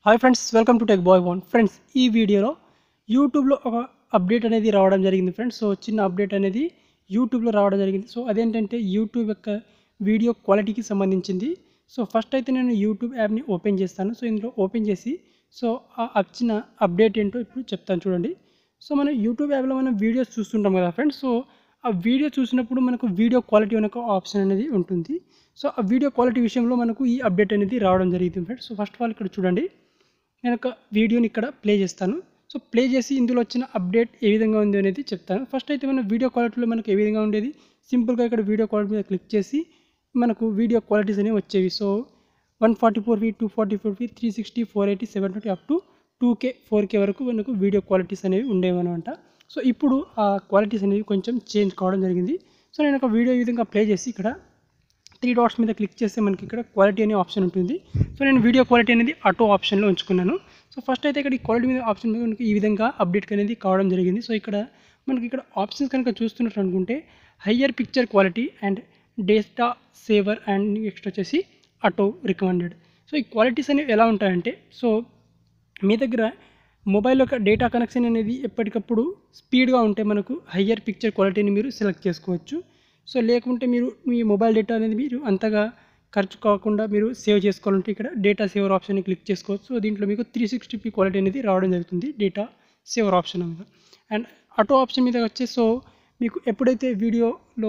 hi friends welcome to Tech Boy One friends ఈ వీడియోలో యూట్యూబ్లో ఒక అప్డేట్ అనేది రావడం జరిగింది ఫ్రెండ్స్ సో చిన్న అప్డేట్ అనేది యూట్యూబ్లో రావడం జరిగింది సో అదేంటంటే యూట్యూబ్ యొక్క వీడియో క్వాలిటీకి సంబంధించింది సో ఫస్ట్ అయితే నేను యూట్యూబ్ యాప్ని ఓపెన్ చేస్తాను సో ఇందులో ఓపెన్ చేసి సో ఆ వచ్చిన అప్డేట్ ఏంటో ఇప్పుడు చెప్తాను చూడండి సో మనం యూట్యూబ్ యాప్లో మనం వీడియోస్ చూస్తుంటాం కదా ఫ్రెండ్స్ సో ఆ వీడియో చూసినప్పుడు మనకు వీడియో క్వాలిటీ అనే ఒక ఆప్షన్ అనేది ఉంటుంది సో ఆ వీడియో క్వాలిటీ విషయంలో మనకు ఈ అప్డేట్ అనేది రావడం జరిగింది friends so first of all ఇక్కడ చూడండి నేను ఒక వీడియోని ఇక్కడ ప్లే చేస్తాను సో ప్లే చేసి ఇందులో వచ్చిన అప్డేట్ ఏ విధంగా ఉంది అనేది చెప్తాను ఫస్ట్ అయితే మన వీడియో క్వాలిటీలో మనకు ఏ విధంగా ఉండేది సింపుల్గా ఇక్కడ వీడియో క్వాలిటీ మీద క్లిక్ చేసి మనకు వీడియో క్వాలిటీస్ అనేవి వచ్చేవి so one forty four p two forty four p three sixty four eighty seven twenty up to two K four K వరకు మనకు వీడియో క్వాలిటీస్ అనేవి ఉండేవి అనమాట సో ఇప్పుడు ఆ క్వాలిటీస్ అనేవి కొంచెం చేంజ్ కావడం జరిగింది సో నేను ఒక వీడియో ఈ విధంగా ప్లే చేసి ఇక్కడ త్రీ డాట్స్ మీద క్లిక్ చేస్తే మనకి ఇక్కడ క్వాలిటీ అనే ఆప్షన్ ఉంటుంది సో నేను వీడియో క్వాలిటీ అనేది ఆటో ఆప్షన్లో ఉంచుకున్నాను సో ఫస్ట్ అయితే ఇక్కడ ఈ క్వాలిటీ మీద ఆప్షన్ మీద మనకి ఈ విధంగా అప్డేట్ అనేది కావడం జరిగింది సో ఇక్కడ మనకి ఇక్కడ ఆప్షన్స్ కనుక చూస్తున్నట్టు అనుకుంటే higher picture quality and data saver and next వచ్చేసి ఆటో రికమెండెడ్ సో ఈ క్వాలిటీస్ అనేవి ఎలా ఉంటాయంటే సో మీ దగ్గర మొబైల్ యొక్క డేటా కనెక్షన్ అనేది ఎప్పటికప్పుడు స్పీడ్గా ఉంటే మనకు హయ్యర్ పిక్చర్ క్వాలిటీని మీరు సెలెక్ట్ చేసుకోవచ్చు సో లేకుంటే మీరు మీ మొబైల్ డేటా అనేది మీరు అంతగా ఖర్చు కాకుండా మీరు సేవ్ చేసుకోవాలంటే ఇక్కడ డేటా సేవర్ ఆప్షన్ని క్లిక్ చేసుకోవచ్చు సో దీంట్లో మీకు త్రీ సిక్స్టీ పీ క్వాలిటీ అనేది రావడం జరుగుతుంది డేటా సేవర్ ఆప్షన్ మీద అండ్ ఆటో ఆప్షన్ మీద వచ్చే సో మీకు ఎప్పుడైతే వీడియోలో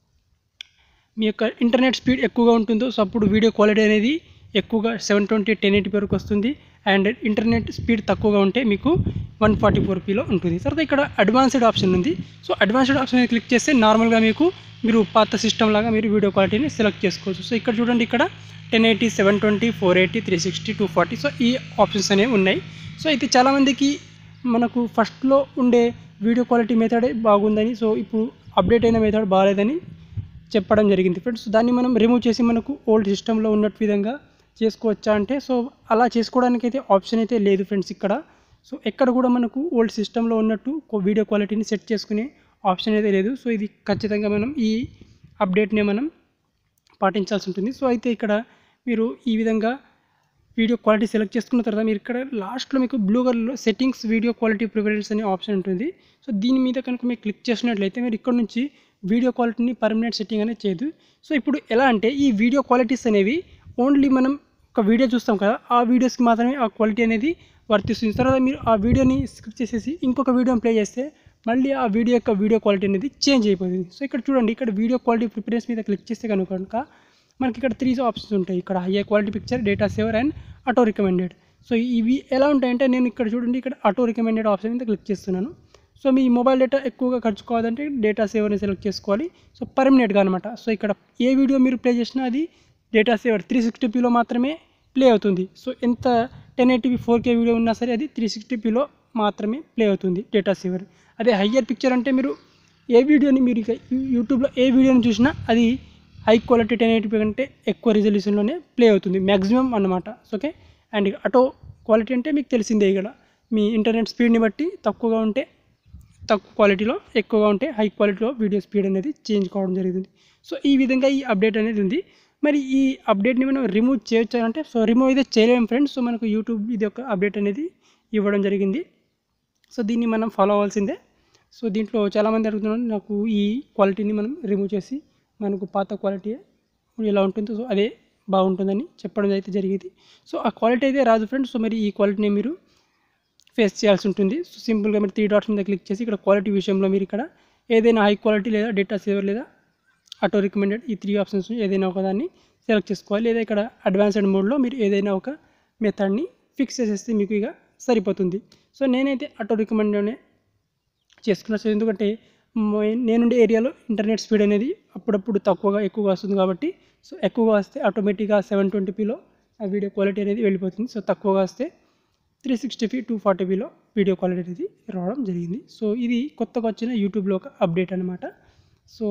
మీ యొక్క ఇంటర్నెట్ స్పీడ్ ఎక్కువగా ఉంటుందో సో అప్పుడు వీడియో క్వాలిటీ అనేది ఎక్కువగా సెవెన్ ట్వంటీ టెన్ ఎయిటీ వరకు వస్తుంది అండ్ ఇంటర్నెట్ స్పీడ్ తక్కువగా ఉంటే మీకు వన్ ఫార్టీ ఫోర్ పీలో ఉంటుంది తర్వాత ఇక్కడ అడ్వాన్స్డ్ ఆప్షన్ ఉంది సో అడ్వాన్స్డ్ ఆప్షన్ మీద క్లిక్ చేస్తే నార్మల్గా మీకు మీరు పాత సిస్టమ్ లాగా మీరు వీడియో క్వాలిటీని సెలెక్ట్ చేసుకోవచ్చు సో ఇక్కడ చూడండి ఇక్కడ ten eighty seven twenty four eighty three sixty two forty so ఈ ఆప్షన్స్ అనేవి ఉన్నాయి సో అయితే చాలామందికి మనకు ఫస్ట్లో ఉండే వీడియో క్వాలిటీ మెథడే బాగుందని సో ఇప్పుడు అప్డేట్ అయిన మెథడ్ బాగాలేదని చెప్పడం జరిగింది ఫ్రెండ్స్ దాన్ని మనం రిమూవ్ చేసి మనకు ఓల్డ్ సిస్టంలో ఉన్నట్టు విధంగా చేసుకోవచ్చా అంటే సో అలా చేసుకోవడానికి అయితే ఆప్షన్ అయితే లేదు ఫ్రెండ్స్ ఇక్కడ సో ఎక్కడ కూడా మనకు ఓల్డ్ సిస్టంలో ఉన్నట్టు వీడియో క్వాలిటీని సెట్ చేసుకునే ఆప్షన్ అయితే లేదు సో ఇది ఖచ్చితంగా మనం ఈ అప్డేట్ని మనం పాటించాల్సి ఉంటుంది సో అయితే ఇక్కడ మీరు ఈ విధంగా వీడియో క్వాలిటీ సెలెక్ట్ చేసుకున్న తర్వాత మీరు ఇక్కడ లాస్ట్లో మీకు బ్లూ కలర్లో సెట్టింగ్స్ వీడియో క్వాలిటీ ప్రిఫరెన్స్ అనే ఆప్షన్ ఉంటుంది సో దీని మీద కనుక మీరు క్లిక్ చేసినట్లయితే మీరు ఇక్కడ నుంచి వీడియో క్వాలిటీని పర్మనెంట్ సెట్టింగ్ అనేది చేయదు సో ఇప్పుడు ఎలా అంటే ఈ వీడియో క్వాలిటీస్ అనేవి ఓన్లీ మనం ఒక వీడియో చూస్తాం కదా ఆ వీడియోస్కి మాత్రమే ఆ క్వాలిటీ అనేది వర్తిస్తుంది తర్వాత మీరు ఆ వీడియోని స్కిప్ చేసేసి ఇంకొక వీడియోని ప్లే చేస్తే మళ్ళీ ఆ వీడియో యొక్క వీడియో క్వాలిటీ అనేది చేంజ్ అయిపోతుంది సో ఇక్కడ చూడండి ఇక్కడ వీడియో క్వాలిటీ ప్రిఫరెన్స్ మీద క్లిక్ చేస్తే కనుక కనుక మనకి ఇక్కడ త్రీ ఆప్షన్స్ ఉంటాయి ఇక్కడ higher quality picture data saver and auto recommended so ఇవి ఎలా ఉంటాయంటే నేను ఇక్కడ చూడండి ఇక్కడ ఆటో రికమెండెడ్ ఆప్షన్ మీద క్లిక్ చేస్తున్నాను సో మీ మొబైల్ డేటా ఎక్కువగా ఖర్చు కావాలంటే డేటా సేవర్ని సెలెక్ట్ చేసుకోవాలి సో పర్మనెంట్గా అనమాట సో ఇక్కడ ఏ వీడియో మీరు ప్లే చేసినా అది డేటా సేవర్ త్రీ సిక్స్టీ పీలో మాత్రమే ప్లే అవుతుంది సో ఎంత ten eighty p four K video ఉన్నా సరే అది త్రీ సిక్స్టీ పీలో మాత్రమే ప్లే అవుతుంది డేటా సేవర్ అదే హయ్యర్ పిక్చర్ అంటే మీరు ఏ వీడియోని మీరు ఇక యూట్యూబ్లో ఏ వీడియోని చూసినా అది హై క్వాలిటీ టెన్ ఎయిటీపీ కంటే ఎక్కువ రిజల్యూషన్లోనే ప్లే అవుతుంది మ్యాక్సిమం అన్నమాట ఓకే అండ్ ఆటో క్వాలిటీ అంటే మీకు తెలిసిందే ఇక్కడ మీ ఇంటర్నెట్ స్పీడ్ని బట్టి తక్కువగా ఉంటే తక్కువ క్వాలిటీలో ఎక్కువగా ఉంటే హై క్వాలిటీలో వీడియో స్పీడ్ అనేది చేంజ్ కావడం జరుగుతుంది సో ఈ విధంగా ఈ అప్డేట్ అనేది ఉంది మరి ఈ అప్డేట్ని మనం రిమూవ్ చేయొచ్చు అంటే సో రిమూవ్ అయితే చేయలేము ఫ్రెండ్స్ సో మనకు యూట్యూబ్ ఇది ఒక అప్డేట్ అనేది ఇవ్వడం జరిగింది సో దీన్ని మనం ఫాలో అవ్వాల్సిందే సో దీంట్లో చాలామంది అడుగుతున్నారు నాకు ఈ క్వాలిటీని మనం రిమూవ్ చేసి మనకు పాత క్వాలిటీ ఎలా ఉంటుందో సో అదే బాగుంటుందని చెప్పడం అయితే జరిగింది సో ఆ క్వాలిటీ అయితే రాదు ఫ్రెండ్స్ సో మరి ఈ క్వాలిటీని మీరు ఫేస్ చేయాల్సి ఉంటుంది సో సింపుల్గా మీరు త్రీ డాట్స్ మీద క్లిక్ చేసి ఇక్కడ క్వాలిటీ విషయంలో మీరు ఇక్కడ ఏదైనా హై క్వాలిటీ లేదా డేటా సేవర్ లేదా ఆటో రికమెండెడ్ ఈ త్రీ ఆప్షన్స్ ఏదైనా ఒకదాన్ని సెలెక్ట్ చేసుకోవాలి లేదా ఇక్కడ అడ్వాన్స్డ్ మోడ్లో మీరు ఏదైనా ఒక మెథడ్ని ఫిక్స్ చేసేస్తే మీకు ఇక సరిపోతుంది సో నేనైతే ఆటో రికమెండెడ్నే చేసుకున్నా సో ఎందుకంటే మ- నేనుండే ఏరియాలో ఇంటర్నెట్ స్పీడ్ అనేది అప్పుడప్పుడు తక్కువగా ఎక్కువగా వస్తుంది కాబట్టి సో ఎక్కువగా వస్తే ఆటోమేటిక్గా సెవెన్ ట్వంటీపీలో ఆ వీడియో క్వాలిటీ అనేది వెళ్ళిపోతుంది సో తక్కువగా వస్తే three sixty p two forty బీలో వీడియో క్వాలిటీ అనేది రావడం జరిగింది సో ఇది కొత్తగా వచ్చిన యూట్యూబ్లో ఒక అప్డేట్ అనమాట సో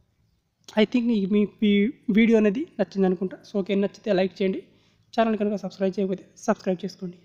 ఐ థింక్ మీకు ఈ వీడియో అనేది నచ్చింది అనుకుంటా సో ఓకే నచ్చితే లైక్ చేయండి ఛానల్ కనుక సబ్స్క్రైబ్ చేయకపోతే సబ్స్క్రైబ్ చేసుకోండి